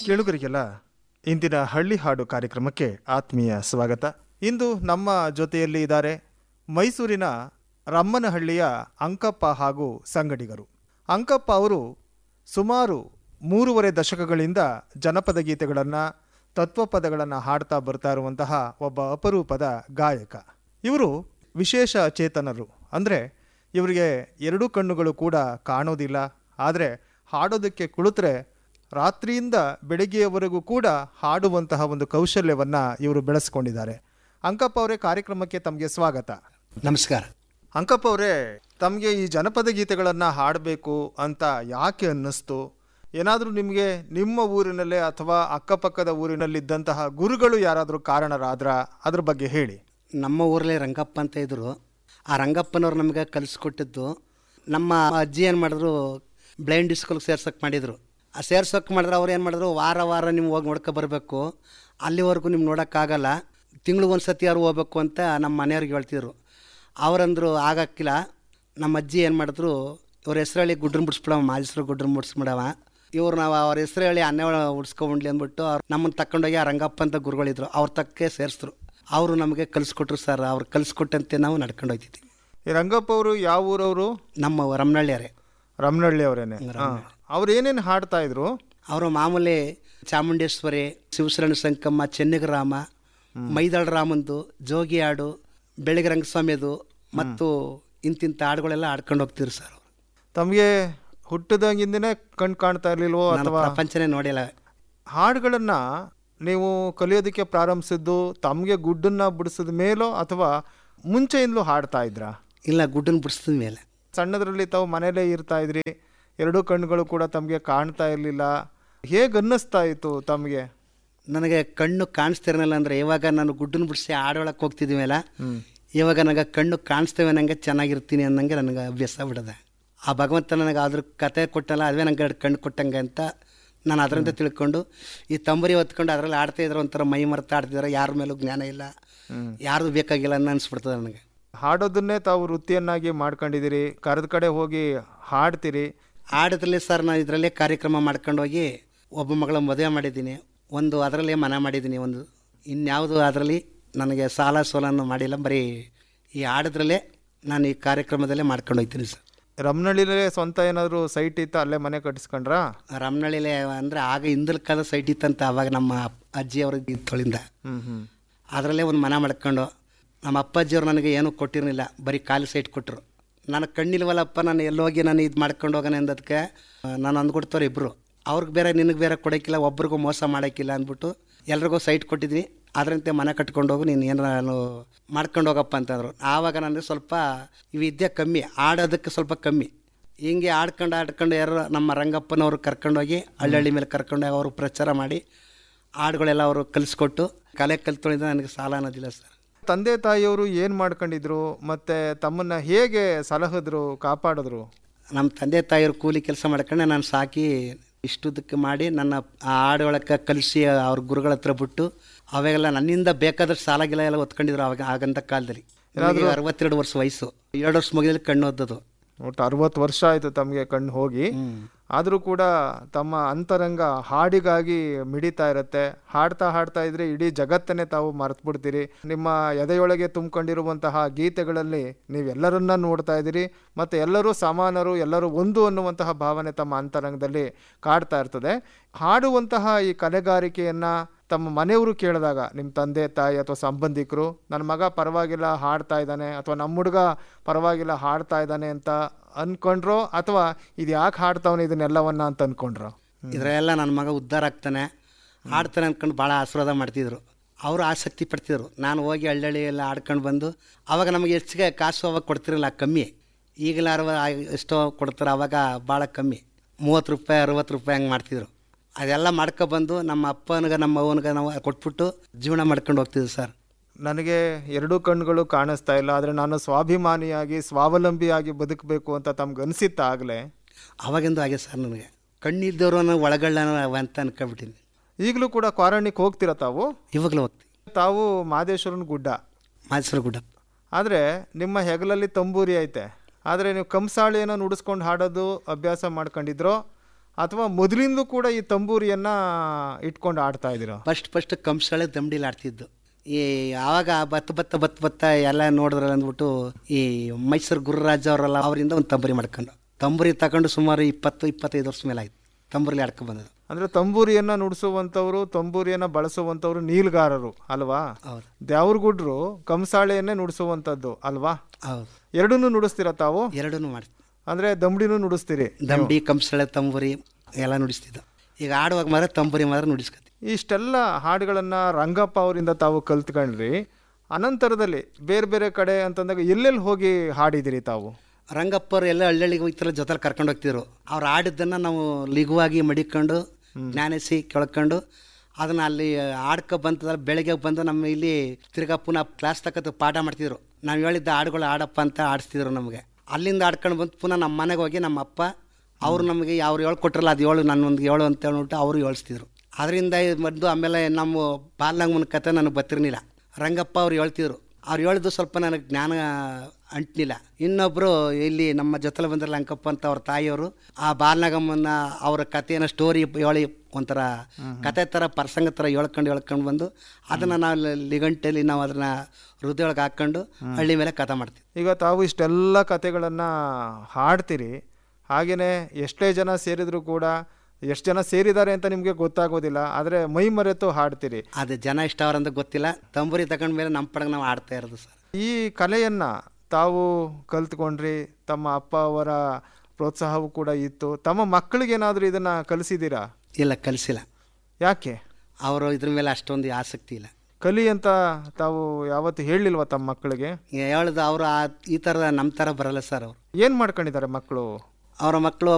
ಕೇಳುಗರಿಗೆಲ್ಲ ಇಂದಿನ ಹಳ್ಳಿ ಹಾಡು ಕಾರ್ಯಕ್ರಮಕ್ಕೆ ಆತ್ಮೀಯ ಸ್ವಾಗತ ಇಂದು ನಮ್ಮ ಜೊತೆಯಲ್ಲಿ ಇದ್ದಾರೆ ಮೈಸೂರಿನ ರಮ್ಮನಹಳ್ಳಿಯ ಅಂಕಪ್ಪ ಹಾಗೂ ಸಂಗಡಿಗರು ಅಂಕಪ್ಪ ಅವರು ಸುಮಾರು ಮೂರುವರೆ ದಶಕಗಳಿಂದ ಜನಪದ ಗೀತೆಗಳನ್ನು ತತ್ವಪದಗಳನ್ನು ಹಾಡ್ತಾ ಬರ್ತಾ ಇರುವಂತಹ ಒಬ್ಬ ಅಪರೂಪದ ಗಾಯಕ ಇವರು ವಿಶೇಷ ಚೇತನರು ಅಂದರೆ ಇವರಿಗೆ ಎರಡೂ ಕಣ್ಣುಗಳು ಕೂಡ ಕಾಣೋದಿಲ್ಲ ಆದರೆ ಹಾಡೋದಕ್ಕೆ ಕುಳಿತರೆ ರಾತ್ರಿಯಿಂದ ಬೆಳಗ್ಗೆಯವರೆಗೂ ಕೂಡ ಹಾಡುವಂತಹ ಒಂದು ಕೌಶಲ್ಯವನ್ನು ಇವರು ಬೆಳೆಸ್ಕೊಂಡಿದ್ದಾರೆ ಅಂಕಪ್ಪ ಅವರೇ ಕಾರ್ಯಕ್ರಮಕ್ಕೆ ತಮಗೆ ಸ್ವಾಗತ ನಮಸ್ಕಾರ ಅಂಕಪ್ಪ ಅವರೇ ತಮಗೆ ಈ ಜನಪದ ಗೀತೆಗಳನ್ನು ಹಾಡಬೇಕು ಅಂತ ಯಾಕೆ ಅನ್ನಿಸ್ತು ಏನಾದರೂ ನಿಮಗೆ ನಿಮ್ಮ ಊರಿನಲ್ಲೇ ಅಥವಾ ಅಕ್ಕಪಕ್ಕದ ಊರಿನಲ್ಲಿದ್ದಂತಹ ಗುರುಗಳು ಯಾರಾದರೂ ಕಾರಣರಾದ್ರ ಅದ್ರ ಬಗ್ಗೆ ಹೇಳಿ ನಮ್ಮ ಊರಲ್ಲೇ ರಂಗಪ್ಪ ಅಂತ ಇದ್ದರು ಆ ರಂಗಪ್ಪನವ್ರು ನಮಗೆ ಕಲಿಸ್ಕೊಟ್ಟಿದ್ದು ನಮ್ಮ ಅಜ್ಜಿ ಏನು ಮಾಡಿದ್ರು ಬ್ಲೈಂಡ್ ಸ್ಕೂಲ್ಗೆ ಸೇರ್ಸೋಕೆ ಮಾಡಿದರು ಆ ಸೇರ್ಸೋಕೆ ಮಾಡಿದ್ರೆ ಅವ್ರು ಏನು ಮಾಡಿದ್ರು ವಾರ ವಾರ ನೀವು ಹೋಗಿ ನೋಡ್ಕೊ ಬರಬೇಕು ಅಲ್ಲಿವರೆಗೂ ನಿಮ್ಗೆ ನೋಡೋಕ್ಕಾಗಲ್ಲ ತಿಂಗ್ಳಿಗೆ ಒಂದು ಸತಿ ಯಾರು ಹೋಗ್ಬೇಕು ಅಂತ ನಮ್ಮ ಮನೆಯವ್ರಿಗೆ ಹೇಳ್ತಿದ್ರು ಅವರಂದ್ರು ಆಗಕ್ಕಿಲ್ಲ ನಮ್ಮ ಅಜ್ಜಿ ಏನು ಮಾಡಿದ್ರು ಇವ್ರ ಹೆಸರು ಹೇಳಿ ಗುಡ್ರನ್ ಬಿಡಿಸ್ಬಿಡವ ಮಾಜಿಸ್ರು ಗುಡ್ರನ್ ಬಿಡಿಸ್ಬಿಡವ ಇವ್ರು ನಾವು ಅವ್ರ ಹೆಸರು ಹೇಳಿ ಅನ್ನೆ ಉಡ್ಸ್ಕೊಂಡ್ಲಿ ಅಂದ್ಬಿಟ್ಟು ಅವ್ರು ನಮ್ಮನ್ನು ತಗೊಂಡೋಗಿ ಆ ರಂಗಪ್ಪ ಅಂತ ಗುರುಗಳಿದ್ರು ಅವ್ರ ತಕ್ಕೆ ಸೇರಿಸಿದ್ರು ಅವರು ನಮಗೆ ಕಲಿಸ್ಕೊಟ್ರು ಸರ್ ಅವ್ರು ಕಲಿಸ್ಕೊಟ್ಟಂತೆ ನಾವು ನಡ್ಕೊಂಡು ಹೋಗ್ತಿದ್ವಿ ಈ ರಂಗಪ್ಪ ಅವರು ಯಾವ ಊರವರು ನಮ್ಮ ರಮನಹಳ್ಳಿಯರೇ ರಮನಹಳ್ಳಿ ಅವರೇನೆ ಅವ್ರು ಏನೇನು ಹಾಡ್ತಾ ಇದ್ರು ಅವರು ಮಾಮೂಲಿ ಚಾಮುಂಡೇಶ್ವರಿ ಶಿವಶರಣ ಸಂಕಮ್ಮ ಚೆನ್ನಗರಾಮ ಮೈದಾಳ ರಾಮಂದು ಜೋಗಿ ಹಾಡು ಬೆಳಗ್ಗೆ ರಂಗಸ್ವಾಮಿದು ಮತ್ತು ಇಂತಿಂಥ ಹಾಡುಗಳೆಲ್ಲ ಆಡ್ಕೊಂಡು ಹೋಗ್ತಿದ್ರು ಸರ್ ಅವರು ತಮಗೆ ಹುಟ್ಟದಂಗಿಂದನೇ ಕಣ್ ಕಾಣ್ತಾ ಇರ್ಲಿಲ್ವೋ ನಾನು ಅಥವಾ ಪ್ರಪಂಚನೇ ನೋಡಿಲ್ಲ ಹಾಡುಗಳನ್ನ ನೀವು ಕಲಿಯೋದಕ್ಕೆ ಪ್ರಾರಂಭಿಸಿದ್ದು ತಮಗೆ ಗುಡ್ಡನ್ನ ಬಿಡಿಸಿದ ಮೇಲೋ ಅಥವಾ ಮುಂಚೆಯಿಂದಲೂ ಹಾಡ್ತಾ ಇದ್ರಾ ಇಲ್ಲ ಗುಡ್ಡನ್ನು ಬಿಡಿಸಿದ ಮೇಲೆ ಸಣ್ಣದ್ರಲ್ಲಿ ತಾವು ಮನೇಲೇ ಇರ್ತಾ ಇದ್ರಿ ಎರಡೂ ಕಣ್ಣುಗಳು ಕೂಡ ತಮಗೆ ಕಾಣ್ತಾ ಇರಲಿಲ್ಲ ಹೇಗೆ ಅನ್ನಿಸ್ತಾ ಇತ್ತು ತಮಗೆ ನನಗೆ ಕಣ್ಣು ಕಾಣಿಸ್ತಿರಲಿಲ್ಲ ಅಂದರೆ ಇವಾಗ ನಾನು ಗುಡ್ಡನ್ನು ಬಿಡಿಸಿ ಆಡೊಳಕ್ಕೆ ಹೋಗ್ತಿದ್ದೀವಲ್ಲ ಇವಾಗ ನನಗೆ ಕಣ್ಣು ಕಾಣಿಸ್ತೇವೆ ನನಗೆ ಚೆನ್ನಾಗಿರ್ತೀನಿ ಅನ್ನಂಗೆ ನನಗೆ ಅಭ್ಯಾಸ ಬಿಡದೆ ಆ ಭಗವಂತ ನನಗೆ ಅದ್ರ ಕತೆ ಕೊಟ್ಟಲ್ಲ ಅದೇ ನಂಗೆ ಎರಡು ಕಣ್ಣು ಕೊಟ್ಟಂಗೆ ಅಂತ ನಾನು ಅದರಿಂದ ತಿಳ್ಕೊಂಡು ಈ ತಂಬರಿ ಹೊತ್ಕೊಂಡು ಅದರಲ್ಲಿ ಆಡ್ತಾ ಇದ್ರೆ ಒಂಥರ ಮೈ ಮರೆತು ಆಡ್ತಿದ್ದಾರೆ ಯಾರ ಮೇಲೂ ಜ್ಞಾನ ಇಲ್ಲ ಯಾರ್ದು ಬೇಕಾಗಿಲ್ಲ ಅನ್ನೋ ಅನಿಸ್ಬಿಡ್ತದೆ ನನಗೆ ಹಾಡೋದನ್ನೇ ತಾವು ವೃತ್ತಿಯನ್ನಾಗಿ ಮಾಡ್ಕೊಂಡಿದ್ದೀರಿ ಕರೆದ ಕಡೆ ಹೋಗಿ ಹಾಡ್ತೀರಿ ಆಡೋದ್ರಲ್ಲಿ ಸರ್ ನಾನು ಇದರಲ್ಲೇ ಕಾರ್ಯಕ್ರಮ ಮಾಡ್ಕೊಂಡು ಹೋಗಿ ಒಬ್ಬ ಮಗಳ ಮದುವೆ ಮಾಡಿದ್ದೀನಿ ಒಂದು ಅದರಲ್ಲೇ ಮನ ಮಾಡಿದ್ದೀನಿ ಒಂದು ಇನ್ಯಾವುದು ಅದರಲ್ಲಿ ನನಗೆ ಸಾಲ ಸೋಲನ್ನು ಮಾಡಿಲ್ಲ ಬರೀ ಈ ಆಡೋದ್ರಲ್ಲೇ ನಾನು ಈ ಕಾರ್ಯಕ್ರಮದಲ್ಲೇ ಮಾಡ್ಕೊಂಡು ಹೋಗ್ತೀನಿ ಸರ್ ರಮನಹಳ್ಳಿಲೇ ಸ್ವಂತ ಏನಾದರೂ ಸೈಟ್ ಇತ್ತು ಅಲ್ಲೇ ಮನೆ ಕಟ್ಟಿಸ್ಕೊಂಡ್ರಾ ರಮನಹಳ್ಳಿಲೇ ಅಂದರೆ ಆಗ ಹಿಂದಲ್ ಕಾಲ ಸೈಟ್ ಇತ್ತಂತ ಅವಾಗ ನಮ್ಮ ಅಜ್ಜಿಯವ್ರಿಗೆ ಇತ್ತಳಿಂದ ಹ್ಮ್ ಹ್ಮ್ ಅದರಲ್ಲೇ ಒಂದು ಮನ ಮಾಡ್ಕೊಂಡು ನಮ್ಮ ಅಪ್ಪಾಜಿಯವ್ರು ನನಗೆ ಏನೂ ಕೊಟ್ಟಿರಲಿಲ್ಲ ಬರೀ ಖಾಲಿ ಸೈಟ್ ಕೊಟ್ಟರು ನನಗೆ ಕಣ್ಣಿಲ್ವಲ್ಲಪ್ಪ ನಾನು ಎಲ್ಲೋಗಿ ನಾನು ಇದು ಮಾಡ್ಕೊಂಡು ಹೋಗೋಣ ಅಂದದಕ್ಕೆ ನಾನು ಅಂದ್ಕೊಡ್ತಾರೆ ಇಬ್ಬರು ಅವ್ರಿಗೆ ಬೇರೆ ನಿನಗೆ ಬೇರೆ ಕೊಡೋಕ್ಕಿಲ್ಲ ಒಬ್ರಿಗೂ ಮೋಸ ಮಾಡೋಕ್ಕಿಲ್ಲ ಅಂದ್ಬಿಟ್ಟು ಎಲ್ರಿಗೂ ಸೈಟ್ ಕೊಟ್ಟಿದ್ದೀನಿ ಅದರಂತೆ ಮನೆ ಕಟ್ಕೊಂಡು ಹೋಗು ನೀನು ಏನಾರು ಮಾಡ್ಕೊಂಡು ಹೋಗಪ್ಪ ಅಂತಂದರು ಆವಾಗ ನನಗೆ ಸ್ವಲ್ಪ ಈ ವಿದ್ಯೆ ಕಮ್ಮಿ ಆಡೋದಕ್ಕೆ ಸ್ವಲ್ಪ ಕಮ್ಮಿ ಹಿಂಗೆ ಆಡ್ಕೊಂಡು ಆಡ್ಕೊಂಡು ಯಾರು ನಮ್ಮ ರಂಗಪ್ಪನವ್ರು ಕರ್ಕೊಂಡೋಗಿ ಹಳ್ಳಿ ಮೇಲೆ ಕರ್ಕೊಂಡೋಗಿ ಅವರು ಪ್ರಚಾರ ಮಾಡಿ ಹಾಡುಗಳೆಲ್ಲ ಅವರು ಕಲಿಸ್ಕೊಟ್ಟು ಕಲೆ ಕಲ್ತ್ಕೊಂಡಿದ್ದ ನನಗೆ ಸಾಲ ಅನ್ನೋದಿಲ್ಲ ಸರ್ ತಂದೆ ತಾಯಿಯವರು ಏನು ಮಾಡ್ಕೊಂಡಿದ್ರು ಮತ್ತೆ ತಮ್ಮನ್ನ ಹೇಗೆ ಸಲಹಿದ್ರು ಕಾಪಾಡಿದ್ರು ನಮ್ಮ ತಂದೆ ತಾಯಿಯರು ಕೂಲಿ ಕೆಲಸ ಮಾಡ್ಕೊಂಡು ನಾನು ಸಾಕಿ ಇಷ್ಟುದಕ್ಕೆ ಮಾಡಿ ನನ್ನ ಆ ಹಾಡುಗಳಕ್ಕೆ ಕಲಿಸಿ ಅವ್ರ ಗುರುಗಳ ಹತ್ರ ಬಿಟ್ಟು ಅವಾಗೆಲ್ಲ ನನ್ನಿಂದ ಬೇಕಾದಷ್ಟು ಸಾಲ ಗಿಲ ಎಲ್ಲ ಒತ್ಕೊಂಡಿದ್ರು ಅವಾಗ ಆಗಂತ ಕಾಲದಲ್ಲಿ ನನಗೆ ಅರವತ್ತೆರಡು ವರ್ಷ ವಯಸ್ಸು ಎರಡು ವರ್ಷ ಮುಗಿದಲ್ಲಿ ಕಣ್ಣು ಓದೋದು ಒಟ್ಟು ಅರವತ್ತು ವರ್ಷ ಆಯಿತು ತಮಗೆ ಕಣ್ಣು ಹೋಗಿ ಆದರೂ ಕೂಡ ತಮ್ಮ ಅಂತರಂಗ ಹಾಡಿಗಾಗಿ ಮಿಡಿತಾ ಇರುತ್ತೆ ಹಾಡ್ತಾ ಹಾಡ್ತಾ ಇದ್ರೆ ಇಡೀ ಜಗತ್ತನ್ನೇ ತಾವು ಮರೆತುಬಿಡ್ತೀರಿ ನಿಮ್ಮ ಎದೆಯೊಳಗೆ ತುಂಬಿಕೊಂಡಿರುವಂತಹ ಗೀತೆಗಳಲ್ಲಿ ನೀವೆಲ್ಲರನ್ನ ನೋಡ್ತಾ ಇದ್ದೀರಿ ಮತ್ತು ಎಲ್ಲರೂ ಸಮಾನರು ಎಲ್ಲರೂ ಒಂದು ಅನ್ನುವಂತಹ ಭಾವನೆ ತಮ್ಮ ಅಂತರಂಗದಲ್ಲಿ ಕಾಡ್ತಾ ಇರ್ತದೆ ಹಾಡುವಂತಹ ಈ ಕಲೆಗಾರಿಕೆಯನ್ನು ತಮ್ಮ ಮನೆಯವರು ಕೇಳಿದಾಗ ನಿಮ್ಮ ತಂದೆ ತಾಯಿ ಅಥವಾ ಸಂಬಂಧಿಕರು ನನ್ನ ಮಗ ಪರವಾಗಿಲ್ಲ ಹಾಡ್ತಾ ಇದ್ದಾನೆ ಅಥವಾ ನಮ್ಮ ಹುಡುಗ ಪರವಾಗಿಲ್ಲ ಹಾಡ್ತಾ ಇದ್ದಾನೆ ಅಂತ ಅನ್ಕೊಂಡ್ರೋ ಅಥವಾ ಇದು ಯಾಕೆ ಹಾಡ್ತಾವನೆ ಇದನ್ನೆಲ್ಲವನ್ನ ಅಂತ ಅನ್ಕೊಂಡ್ರೋ ಇದರೆಲ್ಲ ನನ್ನ ಮಗ ಉದ್ಧಾರ ಆಗ್ತಾನೆ ಆಡ್ತಾನೆ ಅಂದ್ಕೊಂಡು ಭಾಳ ಆಶೀರ್ವಾದ ಮಾಡ್ತಿದ್ರು ಅವರು ಆಸಕ್ತಿ ಪಡ್ತಿದ್ರು ನಾನು ಹೋಗಿ ಹಳ್ಳಿ ಎಲ್ಲ ಆಡ್ಕೊಂಡು ಬಂದು ಅವಾಗ ನಮಗೆ ಹೆಚ್ಚಿಗೆ ಕಾಸು ಅವಾಗ ಕೊಡ್ತಿರಲಿಲ್ಲ ಕಮ್ಮಿ ಈಗಲಾರು ಎಷ್ಟೋ ಕೊಡ್ತಾರೆ ಅವಾಗ ಭಾಳ ಕಮ್ಮಿ ಮೂವತ್ತು ರೂಪಾಯಿ ಅರವತ್ತು ರೂಪಾಯಿ ಹಂಗೆ ಮಾಡ್ತಿದ್ರು ಅದೆಲ್ಲ ಮಾಡ್ಕೊಬಂದು ನಮ್ಮ ಅಪ್ಪನಿಗೆ ನಮ್ಮ ಅವ್ವನಿಗೆ ನಾವು ಕೊಟ್ಬಿಟ್ಟು ಜೀವನ ಮಾಡ್ಕೊಂಡು ಹೋಗ್ತಿದ್ವಿ ಸರ್ ನನಗೆ ಎರಡೂ ಕಣ್ಣುಗಳು ಕಾಣಿಸ್ತಾ ಇಲ್ಲ ಆದರೆ ನಾನು ಸ್ವಾಭಿಮಾನಿಯಾಗಿ ಸ್ವಾವಲಂಬಿಯಾಗಿ ಬದುಕಬೇಕು ಅಂತ ತಮ್ಗೆ ಅನಿಸಿತ್ತ ಆಗಲೇ ಅವಾಗಿಂದು ಹಾಗೆ ಸರ್ ನನಗೆ ಕಣ್ಣಿಲ್ದವ್ರು ಅನ್ನೋ ಒಳಗಳ್ಳ ಅಂತ ಅನ್ಕೊಬಿಟ್ಟಿನಿ ಈಗಲೂ ಕೂಡ ಕ್ವಾರಣಕ್ಕೆ ಹೋಗ್ತೀರಾ ತಾವು ಇವಾಗಲೂ ಹೋಗ್ತೀವಿ ತಾವು ಮಾದೇಶ್ವರನ ಗುಡ್ಡ ಮಾದೇಶ್ವರ ಗುಡ್ಡ ಆದರೆ ನಿಮ್ಮ ಹೆಗಲಲ್ಲಿ ತಂಬೂರಿ ಐತೆ ಆದರೆ ನೀವು ಕಂಸಾಳಿಯನ್ನು ನುಡಿಸ್ಕೊಂಡು ಹಾಡೋದು ಅಭ್ಯಾಸ ಮಾಡ್ಕೊಂಡಿದ್ರೋ ಅಥವಾ ಮೊದಲಿಂದಲೂ ಕೂಡ ಈ ತಂಬೂರಿಯನ್ನ ಇಟ್ಕೊಂಡು ಆಡ್ತಾ ಇದ್ದೀರಾ ಫಸ್ಟ್ ಫಸ್ಟ್ ಕಂಸಳೆ ದಂಡಿಲಿ ಆಡ್ತಿದ್ದು ಈ ಆವಾಗ ಬತ್ತ ಬತ್ತ ಬತ್ತ ಬತ್ತ ಎಲ್ಲ ನೋಡಿದ್ರಲ್ಲ ಅಂದ್ಬಿಟ್ಟು ಈ ಮೈಸೂರು ಗುರುರಾಜ ಅವರೆಲ್ಲ ಅವರಿಂದ ಒಂದು ತಂಬೂರಿ ಮಾಡ್ಕೊಂಡು ತಂಬೂರಿ ತಗೊಂಡು ಸುಮಾರು ಇಪ್ಪತ್ತು ಇಪ್ಪತ್ತೈದು ವರ್ಷ ಮೇಲೆ ಆಯ್ತು ತಂಬೂರಿಲಿ ಆಡ್ಕೊಂಡು ಬಂದದ್ದು ಅಂದ್ರೆ ತಂಬೂರಿಯನ್ನ ನುಡಿಸುವಂತವ್ರು ತಂಬೂರಿಯನ್ನ ಬಳಸುವಂತವ್ರು ನೀಲ್ಗಾರರು ಅಲ್ವಾ ಹೌದು ದ್ಯಾವ್ರಗುಡ್ರು ಕಂಸಾಳೆಯನ್ನೇ ನುಡಿಸುವಂತದ್ದು ಅಲ್ವಾ ಹೌದು ಎರಡನ್ನೂ ನುಡಿಸ್ತೀರಾ ತಾವು ಎರಡೂ ಮಾಡ್ತೀವಿ ಅಂದ್ರೆ ದಂಬಡಿನೂ ನುಡಿಸ್ತೀರಿ ದಂಡಿ ಕಂಸಳೆ ತಂಬೂರಿ ಎಲ್ಲ ನುಡಿಸ್ತಿದ್ದು ಈಗ ಆಡುವಾಗ ಮಾತ್ರ ತಂಬೂರಿ ಮಾತ್ರ ನುಡಿಸ್ಕೊತೀವಿ ಇಷ್ಟೆಲ್ಲ ಹಾಡುಗಳನ್ನ ರಂಗಪ್ಪ ಅವರಿಂದ ತಾವು ಕಲ್ತ್ಕೊಂಡ್ರಿ ಅನಂತರದಲ್ಲಿ ಬೇರೆ ಬೇರೆ ಕಡೆ ಅಂತಂದಾಗ ಎಲ್ಲೆಲ್ಲಿ ಹೋಗಿ ಹಾಡಿದಿರಿ ತಾವು ರಂಗಪ್ಪರು ಎಲ್ಲ ಹಳ್ಳಿಗೆ ಹೋಗ್ತಾರ ಜೊತೆಲಿ ಕರ್ಕೊಂಡು ಹೋಗ್ತಿದ್ರು ಅವ್ರು ಆಡಿದ್ದನ್ನು ನಾವು ಲಘುವಾಗಿ ಮಡಿಕೊಂಡು ಜ್ಞಾನಿಸಿ ಕೆಳ್ಕೊಂಡು ಅದನ್ನು ಅಲ್ಲಿ ಆಡ್ಕೊ ಬಂತಂದ್ರೆ ಬೆಳಗ್ಗೆ ಬಂದು ನಮ್ಮ ಇಲ್ಲಿ ತಿರ್ಗಾ ಪುನಃ ಕ್ಲಾಸ್ ತಕ್ಕತ್ತು ಪಾಠ ಮಾಡ್ತಿದ್ರು ನಾವು ಹೇಳಿದ್ದ ಹಾಡುಗಳು ಆಡಪ್ಪ ಅಂತ ಆಡಿಸ್ತಿದ್ರು ನಮಗೆ ಅಲ್ಲಿಂದ ಆಡ್ಕೊಂಡು ಬಂದು ಪುನಃ ನಮ್ಮ ಮನೆಗೆ ಹೋಗಿ ನಮ್ಮ ಅಪ್ಪ ಅವರು ನಮಗೆ ಅವ್ರು ಹೇಳ್ಕೊಟ್ರಲ್ಲ ಅದು ಏಳು ನನ್ನೊಂದು ಏಳು ಅಂತ ಹೇಳ್ಬಿಟ್ಟು ಅವರು ಹೇಳ್ಸ್ತಿದ್ರು ಅದರಿಂದ ಮದ್ದು ಆಮೇಲೆ ನಮ್ಮ ಬಾಲ್ನಂಗಮನ ಕತೆ ನನಗೆ ಗೊತ್ತಿರಲಿಲ್ಲ ರಂಗಪ್ಪ ಅವ್ರು ಹೇಳ್ತಿದ್ರು ಅವ್ರು ಹೇಳಿದ್ದು ಸ್ವಲ್ಪ ನನಗೆ ಜ್ಞಾನ ಅಂಟ್ಲಿಲ್ಲ ಇನ್ನೊಬ್ಬರು ಇಲ್ಲಿ ನಮ್ಮ ಜೊತೆಲಿ ಬಂದ್ರಲ್ಲ ಅಂಕಪ್ಪ ಅಂತ ಅವ್ರ ತಾಯಿಯವರು ಆ ಬಾಲನಗಮ್ಮನ ಅವರ ಕಥೆಯನ್ನು ಸ್ಟೋರಿ ಹೇಳಿ ಒಂಥರ ಕತೆ ಥರ ಪ್ರಸಂಗ ಥರ ಹೇಳ್ಕೊಂಡು ಹೇಳ್ಕೊಂಡು ಬಂದು ಅದನ್ನು ನಾವು ಲಿಗಂಟಲ್ಲಿ ನಾವು ಅದನ್ನು ಹೃದಯೊಳಗೆ ಹಾಕ್ಕೊಂಡು ಹಳ್ಳಿ ಮೇಲೆ ಕಥೆ ಮಾಡ್ತೀವಿ ಈಗ ತಾವು ಇಷ್ಟೆಲ್ಲ ಕತೆಗಳನ್ನ ಹಾಡ್ತೀರಿ ಹಾಗೆಯೇ ಎಷ್ಟೇ ಜನ ಸೇರಿದ್ರು ಕೂಡ ಎಷ್ಟು ಜನ ಸೇರಿದ್ದಾರೆ ಅಂತ ನಿಮಗೆ ಗೊತ್ತಾಗೋದಿಲ್ಲ ಆದರೆ ಮೈ ಮರೆತು ಹಾಡ್ತೀರಿ ಅದು ಜನ ಇಷ್ಟ ಅವ್ರಂತ ಗೊತ್ತಿಲ್ಲ ತಂಬೂರಿ ತಗೊಂಡ ಮೇಲೆ ನಮ್ಮ ಪಡಗೆ ನಾವು ಆಡ್ತಾ ಇರೋದು ಸರ್ ಈ ಕಲೆಯನ್ನ ತಾವು ಕಲ್ತ್ಕೊಂಡ್ರಿ ತಮ್ಮ ಅಪ್ಪ ಅವರ ಪ್ರೋತ್ಸಾಹವೂ ಕೂಡ ಇತ್ತು ತಮ್ಮ ಮಕ್ಕಳಿಗೇನಾದರೂ ಇದನ್ನ ಕಲಿಸಿದ್ದೀರಾ ಇಲ್ಲ ಕಲಿಸಿಲ್ಲ ಯಾಕೆ ಅವರು ಇದ್ರ ಮೇಲೆ ಅಷ್ಟೊಂದು ಆಸಕ್ತಿ ಇಲ್ಲ ಕಲಿ ಅಂತ ತಾವು ಯಾವತ್ತು ಹೇಳಿಲ್ವಾ ತಮ್ಮ ಮಕ್ಕಳಿಗೆ ಹೇಳ್ದು ಅವರು ಆ ಈ ಥರ ನಮ್ಮ ಥರ ಬರಲ್ಲ ಸರ್ ಅವರು ಏನು ಮಾಡ್ಕೊಂಡಿದ್ದಾರೆ ಮಕ್ಕಳು ಅವರ ಮಕ್ಕಳು